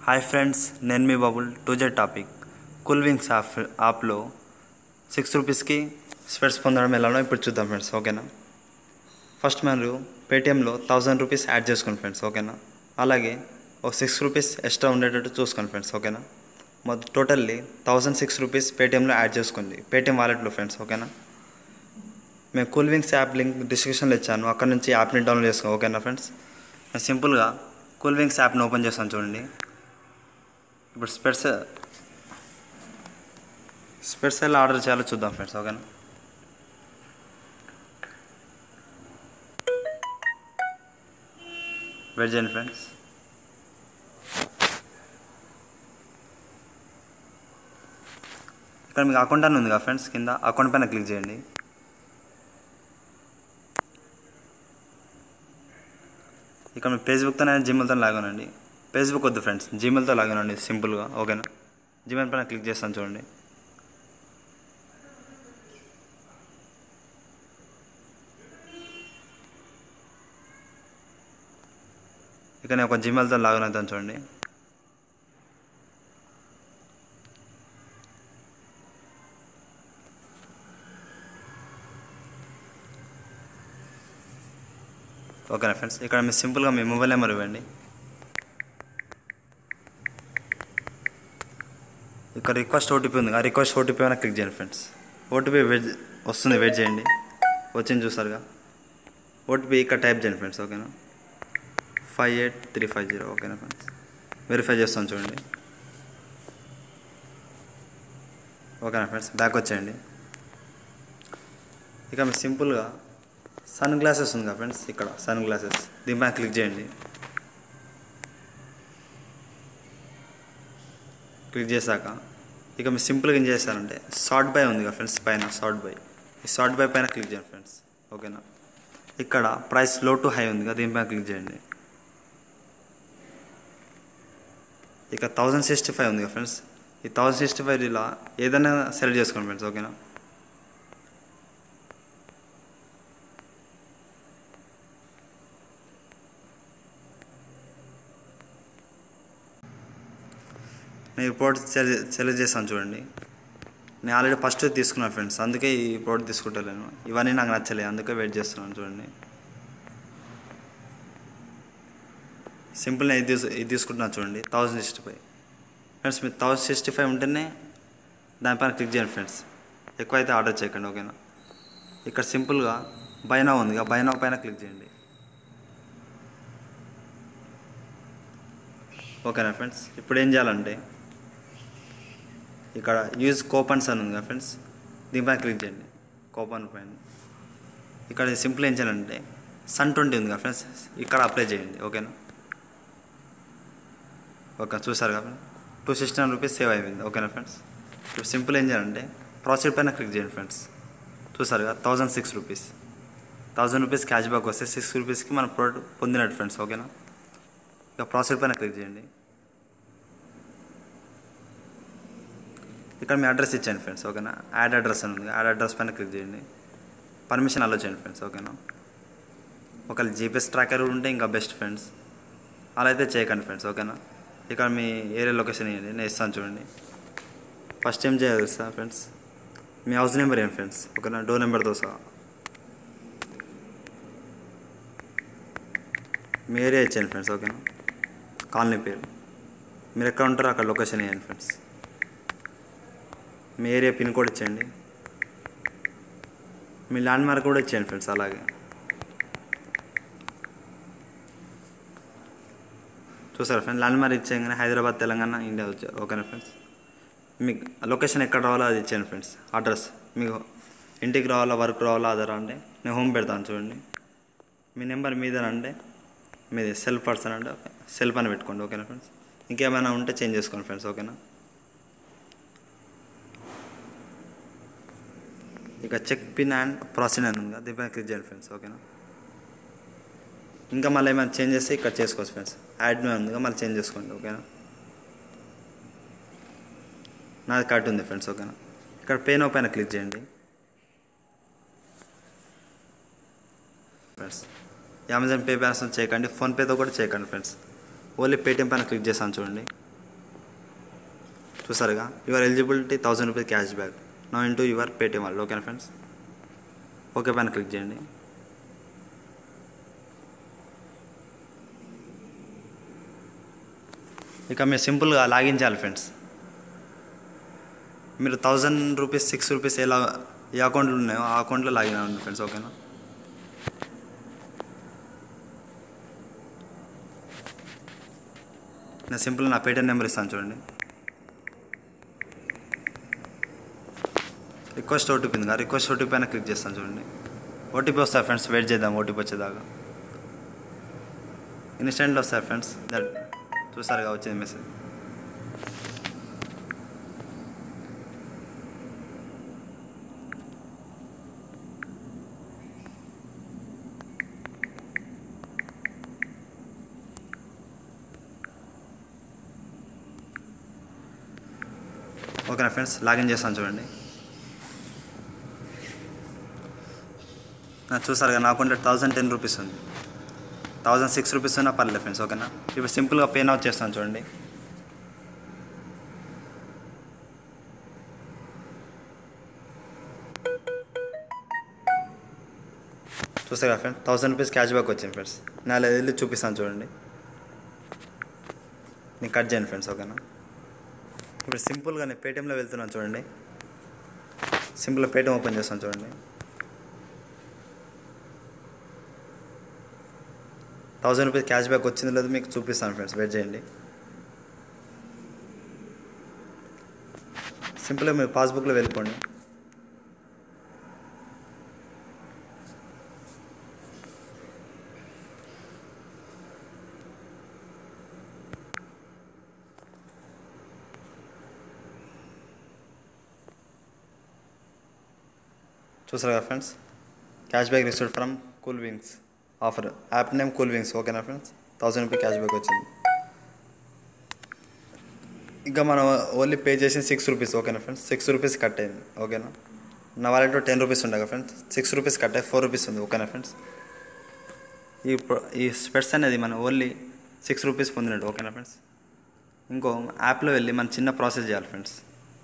hi friends నేను మీ బాబుల్ టూ జెడ్ టాపిక్ కూల్ వింగ్స్ యాప్ యాప్లో సిక్స్ రూపీస్కి స్పెట్స్ పొందడం ఎలానో ఇప్పుడు చూద్దాం ఫ్రెండ్స్ ఓకేనా ఫస్ట్ మీరు పేటిఎంలో థౌజండ్ రూపీస్ యాడ్ చేసుకోండి ఫ్రెండ్స్ ఓకేనా అలాగే ఒక సిక్స్ రూపీస్ ఎక్స్ట్రా ఉండేటట్టు చూసుకోండి ఫ్రెండ్స్ ఓకేనా మొత్తం టోటల్లీ థౌజండ్ సిక్స్ రూపీస్ పేటిఎంలో యాడ్ చేసుకోండి పేటిఎం వాలెట్లో ఫ్రెండ్స్ ఓకేనా మేము కూల్ వింగ్స్ యాప్ లింక్ డిస్క్రిప్షన్లో ఇచ్చాను అక్కడ నుంచి యాప్ని డౌన్లోడ్ చేసుకో ఓకేనా ఫ్రెండ్స్ నేను సింపుల్గా కూల్ వింగ్స్ యాప్ని ఓపెన్ చేస్తాను చూడండి ఇప్పుడు స్పెట్స్ స్పెట్స్ ఎలా ఆర్డర్ చేయాలో చూద్దాం ఫ్రెండ్స్ ఓకేనా వెయిట్ చేయండి ఫ్రెండ్స్ ఇక్కడ మీకు అకౌంట్ అని ఉంది కదా ఫ్రెండ్స్ కింద అకౌంట్ పైన క్లిక్ చేయండి ఇక్కడ మీ ఫేస్బుక్తో జిమెయిల్తో లాగిన్ అండి ఫేస్బుక్ వద్దు ఫ్రెండ్స్ జీమెయిల్తో లాగిన్ అండి సింపుల్గా ఓకేనా జీమెయిల్ పైన క్లిక్ చేస్తాను చూడండి ఇక నేను ఒక జీమెయిల్తో లాగిన్ అవుతాను చూడండి ఓకేనా ఫ్రెండ్స్ ఇక్కడ మీరు సింపుల్గా మీ మొబైల్ నెంబర్ ఇవ్వండి ఇక్కడ రిక్వెస్ట్ ఓటీపీ ఉంది ఆ రిక్వెస్ట్ ఓటీపీ అయినా క్లిక్ చేయండి ఫ్రెండ్స్ ఓటీపీ వెయిట్ వస్తుంది వెయిట్ చేయండి వచ్చింది చూసారుగా ఓటీపీ ఇక్కడ టైప్ చేయండి ఫ్రెండ్స్ ఓకేనా five eight three five zero ఓకేనా ఫ్రెండ్స్ వెరిఫై చేస్తాను చూడండి ఓకేనా ఫ్రెండ్స్ బ్యాక్ వచ్చేయండి ఇక మీరు సింపుల్గా సన్ గ్లాసెస్ ఉంది కదా ఫ్రెండ్స్ ఇక్కడ సన్ గ్లాసెస్ దీనిపైన క్లిక్ చేయండి క్లిక్ చేశాక ఇక మీరు సింపుల్గా ఏం చేస్తారంటే షార్ట్ బై ఉంది కదా ఫ్రెండ్స్ పైన షార్ట్ బై ఈ షార్ట్ బై పైన క్లిక్ చేయండి ఫ్రెండ్స్ ఓకేనా ఇక్కడ ప్రైస్ లో టు హై ఉంది కదా దీనిపైన క్లిక్ చేయండి ఇక థౌజండ్ సిక్స్టీ ఫైవ్ ఉంది కదా ఫ్రెండ్స్ ఈ థౌజండ్ సిక్స్టీ ఫైవ్ ఇలా ఏదైనా సెలెక్ట్ చేసుకోండి ఫ్రెండ్స్ ఓకేనా నేను ఈ ప్రోడక్ట్ సెలెక్ట్ చేస్తాను చూడండి నేను ఆల్రెడీ ఫస్ట్ తీసుకున్నాను ఫ్రెండ్స్ అందుకే ఈ ప్రోడక్ట్ తీసుకుంటలేను ఇవన్నీ నాకు నచ్చలేదు అందుకే వెయిట్ చేస్తున్నాను చూడండి సింపుల్ నేను ఇది తీసు ఇది తీసుకుంటున్నాను చూడండి థౌజండ్ సిక్స్టీ ఫైవ్ ఫ్రెండ్స్ మీరు థౌజండ్ సిక్స్టీ ఫైవ్ ఉంటేనే దానిపైన క్లిక్ చేయండి ఫ్రెండ్స్ ఎక్కువ అయితే ఆర్డర్ చేయకండి ఓకేనా ఇక్కడ సింపుల్గా బైనా ఉంది బైనా పైన క్లిక్ చేయండి ఓకేనా ఫ్రెండ్స్ ఇప్పుడు ఏం చేయాలంటే ఇక్కడ యూజ్ కూపన్స్ అని ఉంది కదా ఫ్రెండ్స్ దీనిపైన క్లిక్ చేయండి కూపన్ పైన ఇక్కడ సింపుల్ ఏం చేయాలంటే సన్ ట్వంటీ ఉంది కదా ఫ్రెండ్స్ ఇక్కడ అప్లై చేయండి ఓకేనా ఓకే చూసారు కదా two sixty nine rupees save అయిపోయింది ఓకేనా ఫ్రెండ్స్ ఇప్పుడు సింపుల్ ఏం చేయాలంటే ప్రాసెస్ పైన క్లిక్ చేయండి ఫ్రెండ్స్ చూసారు కదా thousand six rupees thousand rupees cash back వస్తే సిక్స్ రూపీస్కి మన ప్రోడక్ట్ పొందినట్టు ఫ్రెండ్స్ ఓకేనా ఇక ప్రాసెస్ పైన క్లిక్ చేయండి ఇక్కడ మీ అడ్రస్ ఇచ్చేయండి ఫ్రెండ్స్ ఓకేనా యాడ్ అడ్రస్ అని ఉంది యాడ్ అడ్రస్ పైన క్లిక్ చేయండి పర్మిషన్ అలో చేయండి ఫ్రెండ్స్ ఓకేనా ఒకవేళ జీపీఎస్ ట్రాకర్ ఉంటే ఇంకా బెస్ట్ ఫ్రెండ్స్ అలా అయితే చేయకండి ఫ్రెండ్స్ ఓకేనా ఇక్కడ మీ ఏరియా లొకేషన్ ఇవ్వండి నేను ఇస్తాను చూడండి ఫస్ట్ ఏం చేయాలి సార్ ఫ్రెండ్స్ మీ హౌస్ నెంబర్ ఏం ఫ్రెండ్స్ ఓకేనా డోర్ నెంబర్తో సహా మీ ఏరియా ఇచ్చేయండి ఫ్రెండ్స్ ఓకేనా కాలనీ పేరు మీరు ఎక్కడ ఉంటారో అక్కడ లొకేషన్ ఇవ్వండి ఫ్రెండ్స్ మీ ఏరియా పిన్ కోడ్ ఇచ్చేయండి మీ ల్యాండ్ మార్క్ కూడా ఇచ్చేయండి ఫ్రెండ్స్ అలాగే చూసారా ఫ్రెండ్స్ ల్యాండ్ మార్క్ ఇచ్చేయగానే హైదరాబాద్ తెలంగాణ ఇండియా వచ్చారు ఓకేనా ఫ్రెండ్స్ మీకు లొకేషన్ ఎక్కడ రావాలో అది ఇచ్చేయండి ఫ్రెండ్స్ అడ్రస్ మీకు ఇంటికి రావాలా వర్క్ రావాలా అదరా అంటే నేను హోమ్ పెడతాను చూడండి మీ నెంబర్ మీదేనంటే మీది సెల్ పర్సన్ అంటే ఓకే సెల్ పని పెట్టుకోండి ఓకేనా ఫ్రెండ్స్ ఇంకేమైనా ఉంటే చేంజ్ చేసుకోండి ఫ్రెండ్స్ ఓకేనా ఇక చెక్ పిన్ అండ్ ప్రాసెస్ అని ఉంది దీనిపైన క్లిక్ చేయండి ఫ్రెండ్స్ ఓకేనా ఇంకా మళ్ళీ ఏమైనా చేంజ్ చేస్తే ఇక్కడ చేసుకోవచ్చు ఫ్రెండ్స్ యాడ్ మే ఉంది మళ్ళీ చేంజ్ చేసుకోండి ఓకేనా నాది కట్ ఉంది ఫ్రెండ్స్ ఓకేనా ఇక్కడ పే నో పైన క్లిక్ చేయండి ఫ్రెండ్స్ అమెజాన్ పే బ్యాలెన్స్ చేయకండి ఫోన్పేతో కూడా చేయకండి ఫ్రెండ్స్ ఓన్లీ పేటిఎం పైన క్లిక్ చేస్తాను చూడండి చూసారుగా your eligibility thousand rupees cash back నా ఇంటూ యువర్ పేటిఎం వాళ్ళు ఓకేనా ఫ్రెండ్స్ ఓకే పైన క్లిక్ చేయండి ఇక మీరు సింపుల్గా లాగిన్ చేయాలి ఫ్రెండ్స్ మీరు థౌజండ్ రూపీస్ సిక్స్ రూపీస్ ఎలా ఏ అకౌంట్లు ఉన్నాయో ఆ అకౌంట్లో లాగిన్ అవ్వండి ఫ్రెండ్స్ ఓకేనా నేను సింపుల్ నా పేటిఎం నెంబర్ ఇస్తాను చూడండి రిక్వెస్ట్ ఓటీపీ ఉంది రిక్వెస్ట్ ఓటీపీ పైన క్లిక్ చేస్తాను చూడండి ఓటీపీ వస్తాయి ఫ్రెండ్స్ వెయిట్ చేద్దాం ఓటీపీ వచ్చేదాకా ఇన్స్టెంట్లో వస్తాయి ఫ్రెండ్స్ దట్ చూసారుగా వచ్చింది మెసేజ్ ఓకేనా ఫ్రెండ్స్ లాగిన్ చేస్తాను చూడండి నా చూసారు కదా నా అకౌంట్లో థౌజండ్ టెన్ రూపీస్ ఉంది థౌజండ్ సిక్స్ రూపీస్ ఉన్నా పర్లేదు ఫ్రెండ్స్ ఓకేనా ఇప్పుడు సింపుల్గా పే అవుట్ చేస్తాను చూడండి చూసారు కదా friends thousand rupees cash back వచ్చింది ఫ్రెండ్స్ నేను అలా వెళ్ళి చూపిస్తాను చూడండి నేను కట్ చేయండి ఫ్రెండ్స్ ఓకేనా ఇప్పుడు సింపుల్గా నేను పేటిఎంలో వెళ్తున్నాను చూడండి సింపుల్గా పేటిఎం ఓపెన్ చేస్తాను చూడండి థౌజండ్ రూపీస్ క్యాష్ బ్యాక్ వచ్చింది లేదు మీకు చూపిస్తాను ఫ్రెండ్స్ వెయిట్ చేయండి సింపుల్గా మీరు పాస్బుక్లో వెళ్ళిపోండి చూసారు కదా friends cash back received from cool wings offer app name cool wings ఓకేనా friends thousand rupee cash back వచ్చింది ఇంకా మనం ఓన్లీ పే చేసిన సిక్స్ రూపీస్ ఓకేనా ఫ్రెండ్స్ సిక్స్ రూపీస్ కట్ అయింది ఓకేనా నా వాలెట్లో టెన్ రూపీస్ ఉండే కదా ఫ్రెండ్స్ సిక్స్ రూపీస్ కట్ అయ్యి ఫోర్ రూపీస్ ఉంది ఓకేనా ఫ్రెండ్స్ ఈ ప్రో- ఈ స్పెట్స్ అనేది మనం ఓన్లీ సిక్స్ రూపీస్ పొందినట్టు ఓకేనా ఫ్రెండ్స్ ఇంకో యాప్లో వెళ్ళి మనం చిన్న ప్రాసెస్ చేయాలి ఫ్రెండ్స్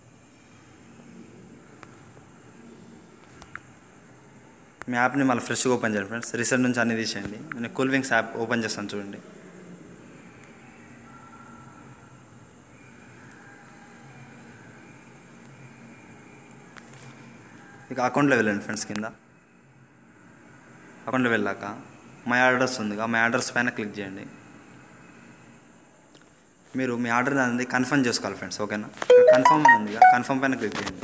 మీ యాప్ని మళ్ళీ ఫ్రెష్గా ఓపెన్ చేయండి ఫ్రెండ్స్ రీసెంట్ నుంచి అన్ని తీసేయండి నేను కూల్ వింగ్స్ యాప్ ఓపెన్ చేస్తాను చూడండి ఇక అకౌంట్లో వెళ్ళండి ఫ్రెండ్స్ కింద అకౌంట్లో వెళ్ళాక మై ఆర్డర్స్ ఉందిగా మై ఆర్డర్స్ పైన క్లిక్ చేయండి మీరు మీ ఆర్డర్ అనేది కన్ఫర్మ్ చేసుకోవాలి ఫ్రెండ్స్ ఓకేనా కన్ఫర్మ్ అని ఉందిగా కన్ఫర్మ్ పైన క్లిక్ చేయండి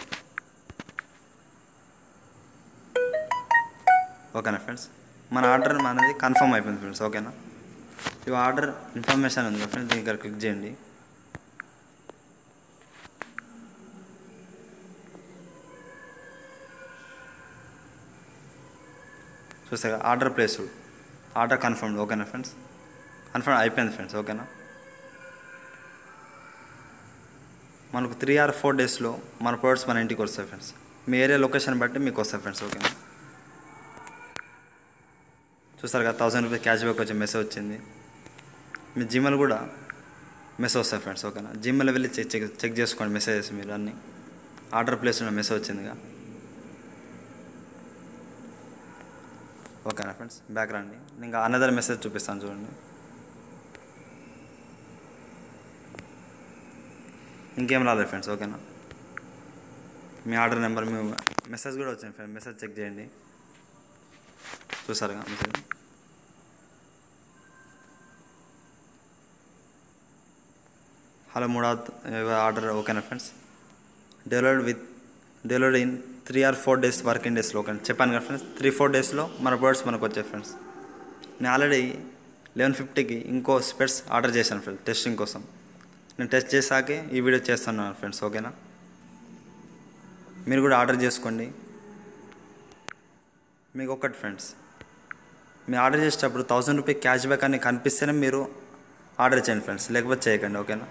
ఓకేనా ఫ్రెండ్స్ మన ఆర్డర్ అనేది కన్ఫర్మ్ అయిపోయింది ఫ్రెండ్స్ ఓకేనా ఈ ఆర్డర్ ఇన్ఫర్మేషన్ ఉంది ఫ్రెండ్స్ దీని ఇక్కడ క్లిక్ చేయండి చూసారా ఆర్డర్ ప్లేస్డ్ ఆర్డర్ కన్ఫర్మ్డ్ ఓకేనా ఫ్రెండ్స్ కన్ఫర్మ్ అయిపోయింది ఫ్రెండ్స్ ఓకేనా మనకు త్రీ ఆర్ ఫోర్ డేస్లో మన ప్రోడక్ట్స్ మన ఇంటికి వస్తాయి ఫ్రెండ్స్ మీ ఏరియా లొకేషన్ బట్టి మీకు వస్తాయి ఫ్రెండ్స్ ఓకేనా చూసారు కదా థౌసండ్ రూపీస్ క్యాష్ బ్యాక్ వచ్చే మెసేజ్ వచ్చింది మీ జిమెయిల్ కూడా మెసేజ్ వస్తాయి ఫ్రెండ్స్ ఓకేనా జిమెయిల్ వెళ్ళి చెక్ చెక్ చెక్ చేసుకోండి మెసేజెస్ మీరు అన్నీ ఆర్డర్ ప్లేస్ ఉన్న మెసేజ్ వచ్చిందిగా ఓకేనా ఫ్రెండ్స్ బ్యాక్ రండి ఇంకా అనదర్ మెసేజ్ చూపిస్తాను చూడండి ఇంకేం రాలేదు ఫ్రెండ్స్ ఓకేనా మీ ఆర్డర్ నెంబర్ మీ మెసేజ్ కూడా వచ్చింది ఫ్రెండ్ మెసేజ్ చెక్ చేయండి చూసారుగా మెసేజ్ హలో మూడో ఆర్డర్ ఓకేనా friends delivered with delivered in three or four days working డేస్లో ఓకే చెప్పాను కదా ఫ్రెండ్స్ త్రీ ఫోర్ డేస్లో మన ప్రొడక్ట్స్ మనకు వచ్చాయి ఫ్రెండ్స్ నేను ఆల్రెడీ లెవెన్ ఫిఫ్టీకి ఇంకో స్పెట్స్ ఆర్డర్ చేశాను ఫ్రెండ్స్ టెస్టింగ్ కోసం నేను టెస్ట్ చేశాకే ఈ వీడియో చేస్తున్నాను ఫ్రెండ్స్ ఓకేనా మీరు కూడా ఆర్డర్ చేసుకోండి మీకు ఒకటి ఫ్రెండ్స్ మీరు ఆర్డర్ చేసేటప్పుడు థౌసండ్ రూపీ క్యాష్ బ్యాక్ అని కనిపిస్తేనే మీరు ఆర్డర్ చేయండి ఫ్రెండ్స్ లేకపోతే చేయకండి ఓకేనా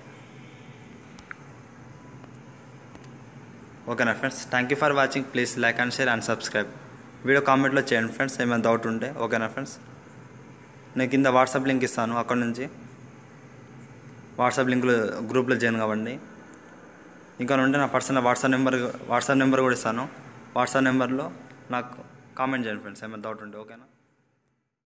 ఓకేనా friends thank you for watching please like and share and subscribe video కామెంట్లో చేయండి ఫ్రెండ్స్ ఏమైనా డౌట్ ఉంటే ఓకేనా ఫ్రెండ్స్ నేను కింద వాట్సాప్ లింక్ ఇస్తాను అక్కడ నుంచి వాట్సాప్ లింక్లో గ్రూప్లో జాయిన్ కావండి ఇంకా ఉంటే నా personal WhatsApp number WhatsApp number కూడా ఇస్తాను వాట్సాప్ నెంబర్లో నాకు కామెంట్ చేయండి ఫ్రెండ్స్ ఏమైనా డౌట్ ఉంటే ఓకేనా